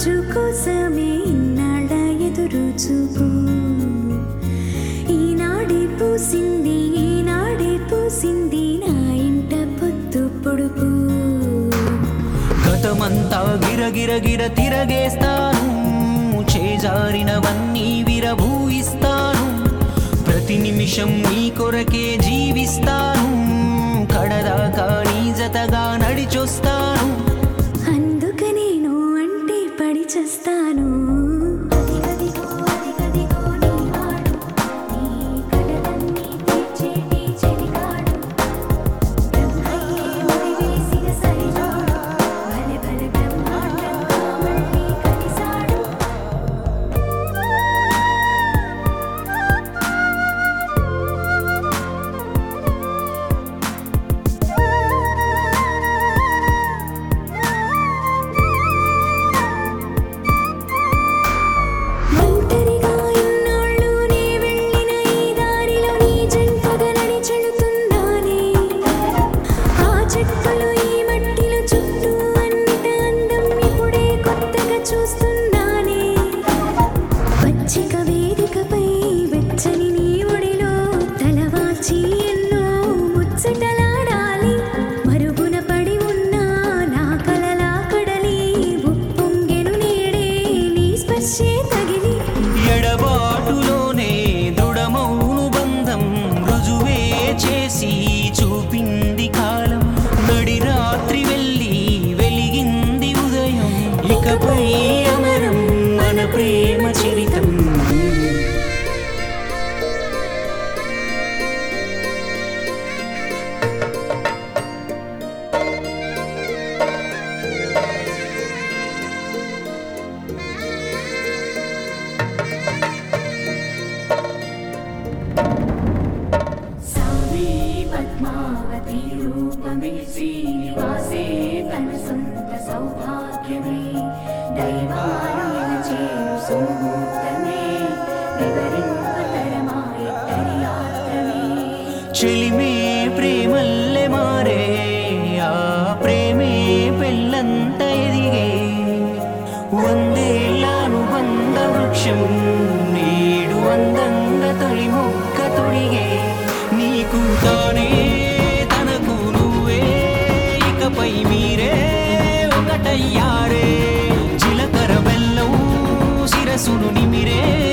రోజు కోసమే ఇన్నాళ్ళ ఎదురు చూపు ఈనాడే పూసింది ఈనాడే పూసింది నా ఇంట పొద్దు పొడుపు గతమంతా గిరగిర గిర తిరగేస్తాను చేజారినవన్నీ విరభూయిస్తాను ప్రతి నిమిషం నీ కొరకే జీవిస్తాను కడదాకా నీ జతగా నడిచొస్తాను అందుకనే నువ్వు అంటే పడి చేస్తాను అదిగదిగో అదిగదిగో నీ వాడు నీ కలలన్నీ తీర్చేటి చెలికాడు బ్రహ్మయ్యే ముడివేసిన సరిజోడు భలే భలే బ్రహ్మాండంగా మళ్ళీ కలిసాడు ఒంటరిగా ఇన్నాళ్ళు నీ వెళ్ళిన ఈ దారిలో నీ జంటగా నడిచెడుతున్నానే ఆ చెట్టులు ఈ మట్టిలో చుట్టూ అన్నిట అందం ఇప్పుడే కొత్తగా చూస్తున్నానే పచ్చిక వేదికపై వెచ్చని నీ ఒడిలో తలవాచి ఎన్నో ముచ్చటలాడాలి మరుగున పడి ఉన్న నా కలలా కడలి ఉప్పొంగెను నేడే నీ స్పర్శే తగిలి ఎడబాటులోనే దృఢమౌను బంధం రుజువే చేసి చూపింది కాలం నడి రాత్రి వెళ్ళి వెలిగింది ఉదయం ఇకపై అమరం మన ప్రేమ చరితం సౌరీ పద్మావతి రూపమే శ్రీనివాసే తన సొంత సౌభాగ్యమే దైవాలయన చేరు సుముహూర్తమే వివరింపతరమా ఇద్దరి యాత్రమే చెలిమే ప్రేమల్లె మారే ఆ ప్రేమే పెళ్ళంత ఎదిగే వందేళ్ళను బంద వృక్షం నేడు అందంగా తొలి మొక్క తొడిగే నీకు తానే తనకు నువ్వే ఇకపై మీరే ఒకటయ్యారే చిలకర బెల్లం శిరసును నిమిరే